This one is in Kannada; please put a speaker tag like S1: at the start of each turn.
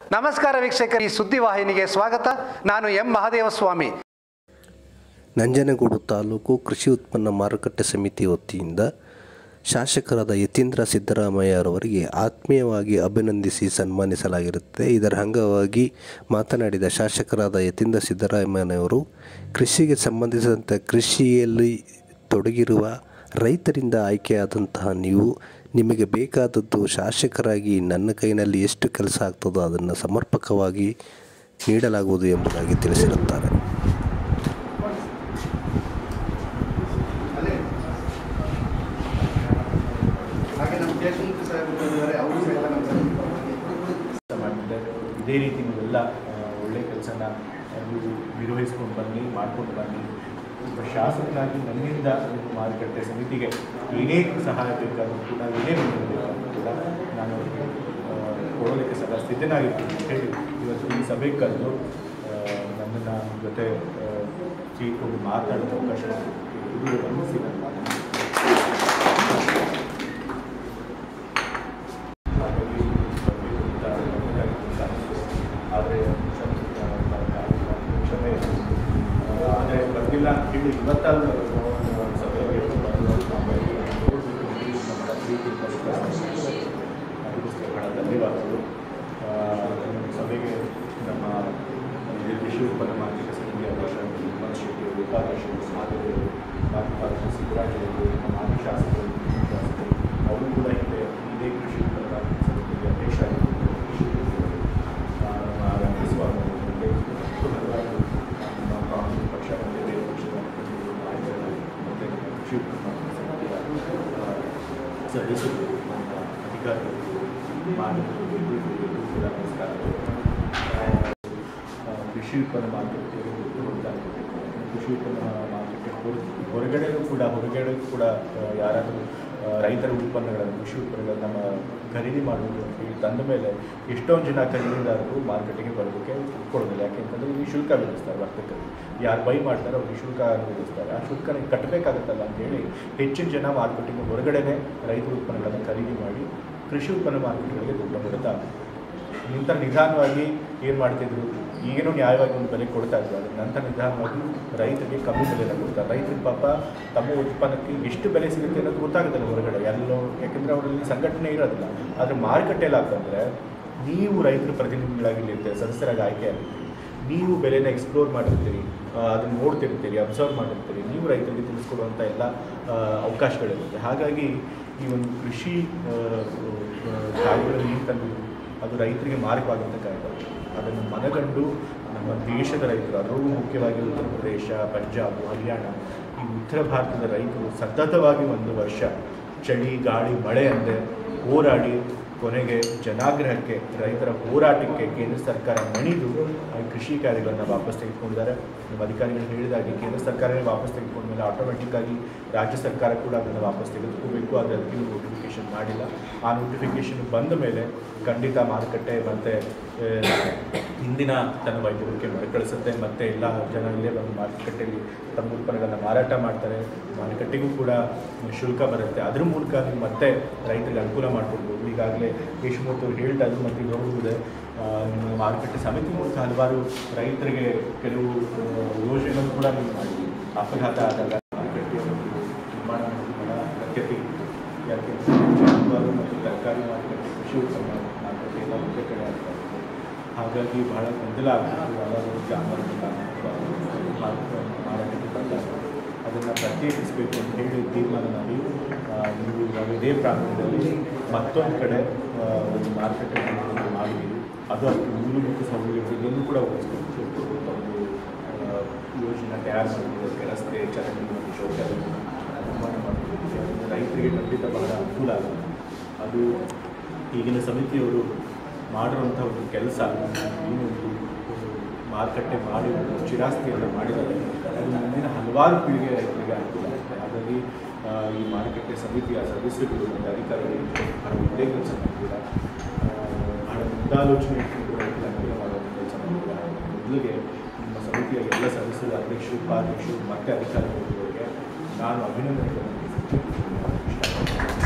S1: ನಮಸ್ಕಾರ ವೀಕ್ಷಕರು ಈ ಸುದ್ದಿವಾಹಿನಿಗೆ ಸ್ವಾಗತ ನಾನು ಎಂ ಮಹದೇವಸ್ವಾಮಿ
S2: ನಂಜನಗೂಡು ತಾಲೂಕು ಕೃಷಿ ಉತ್ಪನ್ನ ಮಾರುಕಟ್ಟೆ ಸಮಿತಿ ವತಿಯಿಂದ ಶಾಸಕರಾದ ಯತೀಂದ್ರ ಸಿದ್ದರಾಮಯ್ಯರವರಿಗೆ ಆತ್ಮೀಯವಾಗಿ ಅಭಿನಂದಿಸಿ ಸನ್ಮಾನಿಸಲಾಗಿರುತ್ತೆ ಇದರ ಅಂಗವಾಗಿ ಮಾತನಾಡಿದ ಶಾಸಕರಾದ ಯತೀಂದ್ರ ಸಿದ್ದರಾಮಯ್ಯನವರು ಕೃಷಿಗೆ ಸಂಬಂಧಿಸಿದಂತೆ ಕೃಷಿಯಲ್ಲಿ ತೊಡಗಿರುವ ರೈತರಿಂದ ಆಯ್ಕೆಯಾದಂತಹ ನೀವು ನಿಮಗೆ ಬೇಕಾದದ್ದು ಶಾಸಕರಾಗಿ ನನ್ನ ಕೈನಲ್ಲಿ ಎಷ್ಟು ಕೆಲಸ ಆಗ್ತದೋ ಅದನ್ನು ಸಮರ್ಪಕವಾಗಿ ನೀಡಲಾಗುವುದು ಎಂಬುದಾಗಿ ತಿಳಿಸಿರುತ್ತಾರೆ
S3: ಹಾಗೆ ನಮ್ಮ ದೇಶಮುಖ ಸಾಹೇಬರು ಇದ್ದಾರೆ ಅವರು ಸಹ ಎಲ್ಲ ನಮ್ಮ ಸಂಘದ ಪರವಾಗಿ
S4: ಕೆಲಸ ಮಾಡಿದ್ದಾರೆ ಇದೇ ರೀತಿ ನೀವೆಲ್ಲ ಆ, ಒಳ್ಳೆ ಕೆಲಸನ ನೀವು ನಿರ್ವಹಿಸ್ಕೊಂಡು ಬನ್ನಿ ಮಾಡ್ಕೊಂಡು ಬನ್ನಿ ಒಬ್ಬ ಶಾಸಕನಾಗಿ ನನ್ನಿಂದ ನಿಮ್ಮ ಮಾರುಕಟ್ಟೆ ಸಮಿತಿಗೆ ಏನೇ ಸಹಾಯ ಬೇಕಾದರೂ ಕೂಡ ಏನೇ ಬೆಂಬಲ ಬೇಕಾದರೂ ಕೂಡ ನಾನು ಅವರಿಗೆ ಆ, ಕೊಡೋದಕ್ಕೆ ಸದಾ ಸಿದ್ಧನಾಗಿರ್ತೀನಿ ಅಂತ ಹೇಳಿ ಇವತ್ತು ಈ ಸಭೆ ಕರೆದು ನನ್ನನ್ನು ಜೊತೆ ಆ, ಸೇರಿಕೊಂಡು ಮಾತಾಡೋದು ಅವಕಾಶ ಇದು ಗಮನಿಸಿ ನಾನು ಮಾತನಾಡ್ತೀನಿ. ಹಾಗಾಗಿ ಬರಬೇಕು ಅಂತ ನನಗಾಗಿತ್ತು ಆದರೆ ಕ್ಷಮೆ ಆದರೆ ಬಂದಿಲ್ಲ ಅಂತ ಹೇಳಿ ಇವತ್ತಾದರೂ ಸಭೆಗೆ ಬಂದು ನೋಡಬೇಕು ನಮ್ಮ ಪ್ರೀತಿ ಅದಕ್ಕೋಸ್ಕರ ಬಹಳ ಧನ್ಯವಾದಗಳು ಆ, ಸಭೆಗೆ ನಮ್ಮ ಕೃಷಿ ಉತ್ಪನ್ನ ಮಾರ್ಕೆಟ್ ಸಮಿತಿ ಅಧ್ಯಕ್ಷ ಹಿಮಂತ್ ಶೆಟ್ಟಿ ಅವರು ಉಪಾಧ್ಯಕ್ಷರು ಮಾಧವರು ಮಾಧ್ಯಮ ಸಿದ್ದರಾಜ್ ಅವರು ನಮ್ಮ ಮಾಜಿ ಶಾಸಕರು ಶಾಸಕರು ಅವರು ಕೂಡ ಹಿಂದೆ ಇದೇ ಕೃಷಿ ಉತ್ಪನ್ನ ಮಾರ್ಕೆಟ್ ಸಮಿತಿಗೆ ಅಧ್ಯಕ್ಷ ಆಗಿದ್ದರು ಕೃಷಿ ಉತ್ಪನ್ನಗಳು. ಆ, ನಮ್ಮ ರಂಗಸ್ವಾಮಿ ಅವರು ಮತ್ತೆ ಇನ್ನೂ ಹಲವಾರು ನಮ್ಮ ಕಾಂಗ್ರೆಸ್ ಪಕ್ಷ ಮತ್ತು ಬೇರೆ ಪಕ್ಷದ ಮುಖಂಡರು, ನಾಯಕರು ಮತ್ತು ನಮ್ಮ ಕೃಷಿ ಉತ್ಪನ್ನ ಮಾರ್ಕೆಟ್ ಸಮಿತಿಯ ಆ, ಸದಸ್ಯರು ನಮ್ಮ ಅಧಿಕಾರಿಗಳು ಮಾನವರು ಎಲ್ಲರಿಗೂ ಕೂಡ ನಮಸ್ಕಾರಗಳು ಆ, ಆ, ಕೃಷಿ ಉತ್ಪನ್ನ ಮಾರುಕಟ್ಟೆಗೆ ಒತ್ತು ಕೊಡ್ತಾ ಇದ್ದೀವಿ. ಕೃಷಿ ಉತ್ಪನ್ನ ಮಾರುಕಟ್ಟೆ ಹೊರ- ಹೊರಗಡೆನೂ ಕೂಡ ಹೊರಗಡೆ ಕೂಡ ಆ, ಯಾರಾದರೂ ಆ, ರೈತರ ಉತ್ಪನ್ನಗಳನ್ನು ಕೃಷಿ ಉತ್ಪನ್ನಗಳನ್ನು ನಮ್ಮ ಖರೀದಿ ಮಾಡುವುದು ಅಂತ ಹೇಳಿ ತಂದ ಮೇಲೆ ಎಷ್ಟೊಂದು ಜನ ಖರೀದಿದಾರರು ಮಾರುಕಟ್ಟೆಗೆ ಬರೋದಕ್ಕೆ ಕೊಡೋದಿಲ್ಲ ಯಾಕೆಂತಂದರೆ ಇಲ್ಲಿ ಶುಲ್ಕ ವಿಧಿಸ್ತಾರೆ ವರ್ತಕರು ಯಾರು ಬೈ ಮಾಡ್ತಾರೆ ಅವ್ರಿಗೆ ಶುಲ್ಕ ವಿಧಿಸ್ತಾರೆ ಆ ಶುಲ್ಕ ನೀವು ಕಟ್ಟಬೇಕಾಗತ್ತಲ್ಲ ಅಂತೇಳಿ ಹೆಚ್ಚಿನ ಜನ ಮಾರುಕಟ್ಟೆಗೆ ಹೊರಗಡೆನೆ ರೈತರ ಉತ್ಪನ್ನಗಳನ್ನು ಖರೀದಿ ಮಾಡಿ ಕೃಷಿ ಉತ್ಪನ್ನ ಮಾರುಕಟ್ಟೆಗಳಿಗೆ ದುಡ್ಡು ಕೊಡ್ತಾ ನಂತರ ನಿಧಾನವಾಗಿ ಏನು ಮಾಡ್ತಿದ್ರು ಈಗೇನೋ ನ್ಯಾಯವಾಗಿ ಒಂದು ಬೆಲೆ ಕೊಡ್ತಾ ಇದ್ರು ಅದ್ರ ನಂತರ ನಿಧಾನವಾಗಿ ರೈತರಿಗೆ ಕಮ್ಮಿ ಬೆಲೆನ ಕೊಡ್ತಾರೆ ರೈತರಿಗೆ ಪಾಪ ತಮ್ಮ ಉತ್ಪನ್ನಕ್ಕೆ ಎಷ್ಟು ಬೆಲೆ ಸಿಗುತ್ತೆ ಅನ್ನೋದು ಗೊತ್ತಾಗುತ್ತಲ್ಲ ಹೊರಗಡೆ ಎಲ್ಲೋ ಯಾಕಂದರೆ ಅವರಲ್ಲಿ ಸಂಘಟನೆ ಇರೋದಿಲ್ಲ ಆದರೆ ಮಾರುಕಟ್ಟೆಯಲ್ಲಿ ಅಂತಂದರೆ ನೀವು ರೈತರ ಪ್ರತಿನಿಧಿಗಳಾಗಿರ್ತೀರಿ ಸದಸ್ಯರಾಗಿ ಆಯ್ಕೆ ಆಗಿರ್ತೀರಿ ನೀವು ಬೆಲೆನ ಎಕ್ಸ್ಪ್ಲೋರ್ ಮಾಡಿರ್ತೀರಿ ಆ, ಅದನ್ನು ನೋಡ್ತಿರ್ತೀರಿ ಅಬ್ಸರ್ವ್ ಮಾಡಿರ್ತೀರಿ ನೀವು ರೈತರಿಗೆ ತಿಳಿಸ್ಕೊಡುವಂಥ ಎಲ್ಲ ಆ, ಅವಕಾಶಗಳಿರುತ್ತೆ ಹಾಗಾಗಿ ಈ ಒಂದು ಕೃಷಿ ಆ, ಆ, ಕಾಯಿಗಳನ್ನು ಏನು ತಂದು ಅದು ರೈತರಿಗೆ ಮಾರಕವಾಗುವಂಥ ಕಾಯಿಗಳು ಅದನ್ನು ಮನಗಂಡು ನಮ್ಮ ದೇಶದ ರೈತರು ಅದರಲ್ಲೂ ಮುಖ್ಯವಾಗಿ ಉತ್ತರ ಪ್ರದೇಶ ಪಂಜಾಬ್ ಹರಿಯಾಣ ಈ ಉತ್ತರ ಭಾರತದ ರೈತರು ಸತತವಾಗಿ ಒಂದು ವರ್ಷ ಚಳಿ ಗಾಳಿ ಮಳೆ ಅಂದೆ ಹೋರಾಡಿ ಕೊನೆಗೆ ಜನಾಗ್ರಹಕ್ಕೆ ರೈತರ ಹೋರಾಟಕ್ಕೆ ಕೇಂದ್ರ ಸರ್ಕಾರ ಮಣಿದು ಆ ಕೃಷಿ ಕಾರ್ಯಗಳನ್ನು ವಾಪಸ್ ತೆಗೆದುಕೊಂಡಿದ್ದಾರೆ ನಮ್ಮ ಅಧಿಕಾರಿಗಳು ಹೇಳಿದಾಗೆ ಕೇಂದ್ರ ಸರ್ಕಾರವೇ ವಾಪಸ್ ತೆಗೆದುಕೊಂಡ ಮೇಲೆ ಆಟೋಮೆಟಿಕ್ ಆಗಿ ರಾಜ್ಯ ಸರ್ಕಾರ ಕೂಡ ಅದನ್ನು ವಾಪಸ್ ತೆಗೆದುಕೋಬೇಕು ಆದರೆ ಅದಕ್ಕೆ ನೋಟಿಫಿಕೇಶನ್ ಮಾಡಿಲ್ಲ ಆ ನೋಟಿಫಿಕೇಶನ್ ಬಂದ ಮೇಲೆ ಖಂಡಿತ ಮಾರುಕಟ್ಟೆ ಮತ್ತು ಹಿಂದಿನ ತನ್ನ ವೈಭವಕ್ಕೆ ಮರುಕಳಿಸುತ್ತೆ ಮತ್ತು ಎಲ್ಲ ಜನ ಇಲ್ಲೇ ಬಂದು ಮಾರುಕಟ್ಟೆಯಲ್ಲಿ ತಮ್ಮ ಉತ್ಪನ್ನಗಳನ್ನು ಮಾರಾಟ ಮಾಡ್ತಾರೆ ಮಾರುಕಟ್ಟೆಗೂ ಕೂಡ ಶುಲ್ಕ ಬರುತ್ತೆ ಅದ್ರ ಮೂಲಕ ನೀವು ಮತ್ತೆ ರೈತರಿಗೆ ಅನುಕೂಲ ಮಾಡಿಕೊಡ್ಬೋದು ಈಗಾಗಲೇ ಯಶಮೂರ್ತಿ ಅವರು ಹೇಳ್ತಾ ಇದ್ರು ಮತ್ತು ನೋಡುವುದೇ ನಿಮ್ಮ ಮಾರುಕಟ್ಟೆ ಸಮಿತಿ ಮೂಲಕ ಹಲವಾರು ರೈತರಿಗೆ ಕೆಲವು ಆ, ಯೋಜನೆಗಳು ಕೂಡ ನೀವು ಮಾಡಿದ್ವಿ ಅಪಘಾತ ಆದಾಗ ಮಾರುಕಟ್ಟೆಯ ಒಂದು ನಿರ್ಮಾಣ ಮಾಡೋದನ್ನ ಅಗತ್ಯತೆ ಇದೆ. ಯಾಕೆ ಜಾನುವಾರು ಮತ್ತು ತರಕಾರಿ ಮಾರುಕಟ್ಟೆ ಕೃಷಿ ಉತ್ಪನ್ನ ಮಾರುಕಟ್ಟೆ ಎಲ್ಲ ಒಂದೇ ಕಡೆ ಆಗ್ತಾ ಇದೆ ಹಾಗಾಗಿ ಬಹಳ ಗೊಂದಲ ಆಗ್ತಿತ್ತು ಯಾವಾಗಲೂ ಜಾನುವಾರುಗಳನ್ನ ಮಾರು- ಮಾರಾಟಕ್ಕೆ ಬಂದಾಗ ಅದನ್ನು ಪ್ರತ್ಯೇಕಿಸಬೇಕು ಅಂತ ಹೇಳಿ ತೀರ್ಮಾನ ಮಾಡಿ ಆ, ನೀವು ಇವಾಗ ಇದೇ ಪ್ರಾಂತ್ಯದಲ್ಲಿ ಮತ್ತೊಂದು ಕಡೆ ಆ, ಒಂದು ಮಾರುಕಟ್ಟೆ ಮಾಡಿದ್ದೀವಿ ಅದು ಅದಕ್ಕೆ ಮೂಲಭೂತ ಸೌಲಭ್ಯಗಳನ್ನು ಕೂಡ ಒದಗಿಸ್ಬೇಕು ಒಂದು ಆ, ಯೋಜನೆ ತಯಾರು ಮಾಡಿದ್ದಕ್ಕೆ ರಸ್ತೆ ಚರಂಡಿ ಮತ್ತು ಶೌಚಾಲಯ ನಿರ್ಮಾಣ ಮಾಡಿದ್ದೀವಿ ಅದರಿಂದ ರೈತರಿಗೆ ಖಂಡಿತ ಬಹಳ ಅನುಕೂಲ ಆಗುತ್ತೆ ಅದು ಈಗಿನ ಸಮಿತಿಯವರು ಮಾಡಿರುವಂಥ ಒಂದು ಕೆಲಸ ಏನು ಒಂದು ಮಾರುಕಟ್ಟೆ ಮಾಡಿ ಒಂದು ಚಿರಾಸ್ತಿಯನ್ನು ಮಾಡಿದ್ದಾರೆ ಅದು ಮುಂದಿನ ಹಲವಾರು ಪೀಳಿಗೆ ರೈತರಿಗೆ ಅನುಕೂಲ ಆಗುತ್ತೆ ಹಾಗಾಗಿ ಆ, ಈ ಮಾರುಕಟ್ಟೆ ಸಮಿತಿಯ ಸದಸ್ಯರುಗಳು ಮತ್ತು ಅಧಿಕಾರಿಗಳು ಬಹಳ ಒಳ್ಳೆಯ ಕೆಲಸ ಮಾಡಿದ್ದಾರೆ ಆ, ಬಹಳ ಮುಂದಾಲೋಚನೆ ಇಟ್ಕೊಂಡು ಕೂಡ ರೈತರಿಗೆ ಅನುಕೂಲ ಮಾಡುವಂಥ ಕೆಲಸ ಮಾಡಿದ್ದಾರೆ ಮೊದಲಿಗೆ ನಿಮ್ಮ ಸಮಿತಿಯ ಎಲ್ಲ ಸದಸ್ಯರು ಅಧ್ಯಕ್ಷರು ಉಪಾಧ್ಯಕ್ಷರು ಮತ್ತು ಅಧಿಕಾರಿಗಳಿಗೆ ನಾನು ಅಭಿನಂದನೆಗಳನ್ನು ಇಷ್ಟಪಡ್ತೀನಿ